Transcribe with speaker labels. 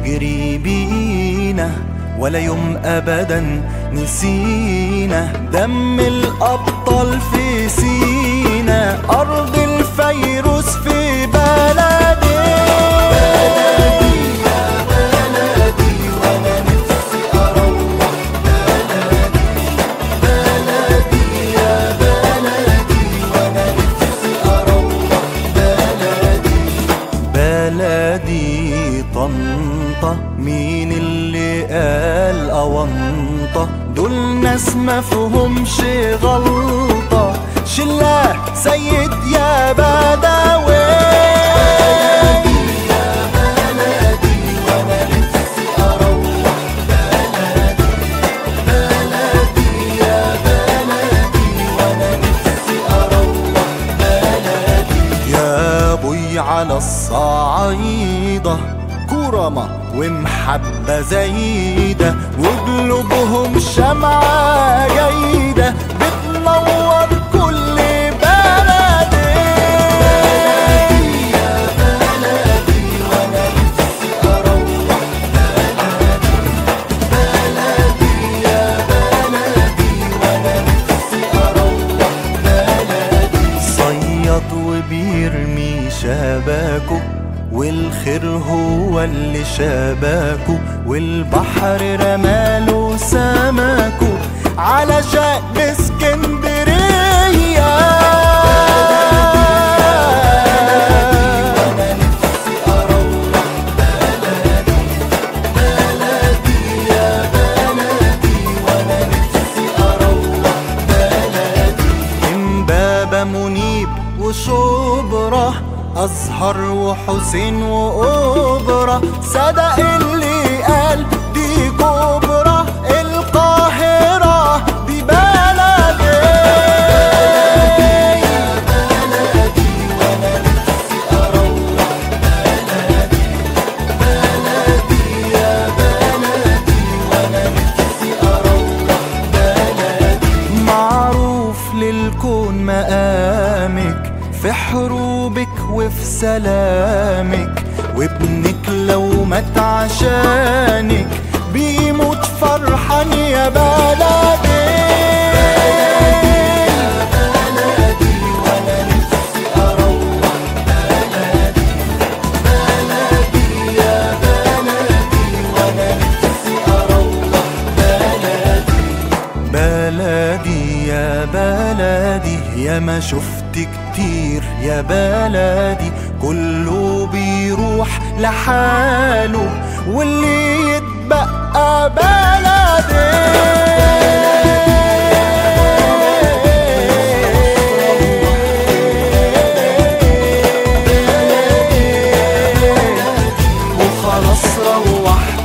Speaker 1: يجري بينا ولا يوم ابدا نسينا دم الابطال في سينا ارض الفيروس في بلدي بلدي يا بلدي وانا نفسي اروح بلدي بلدي يا بلدي وانا نفسي اروح بلدي بلدي طنطا مين اللي قال أونطة دول ناس مفهومش غلطة شلاه سيد يا بدوي بلدي يا بلدي وانا نفسي اروح بلدي بلدي يا بلدي وانا نفسي اروح بلدي يا بوي على الصعيدة كرمة ومحبة زايدة وقلوبهم شمعة جيدة بتنور كل بلدي بلدي يا بلدي وانا نفسي اروح بلدي بلدي يا بلدي وانا نفسي اروح بلدي صياد وبيرمي شباكه والخير هو اللي شباكه والبحر رماله سمكه على شق اسكندريه وانا نفسي اروح بلدي بلدي يا بلدي وانا نفسي اروح بلدي امبابة منيب وشبرة أزهر وحسين وأوبرا صدق اللي قال دي كبرى القاهرة دي بلدي يا بلدي وأنا نفسي أروح بلدي بلدي يا بلدي وأنا نفسي أروح بلدي معروف للكون مقامك في حروبك وفي سلامك وابنك لو مات عشانك بيموت فرحان يا بلدي بلدي وانا نفسي اروح بلدي بلدي يا بلدي وانا نفسي اروح بلدي بلدي يا بلدي يا ما شفت كتير يا بلدي كله بيروح لحاله واللي يتبقى بلدي وخلاص روحت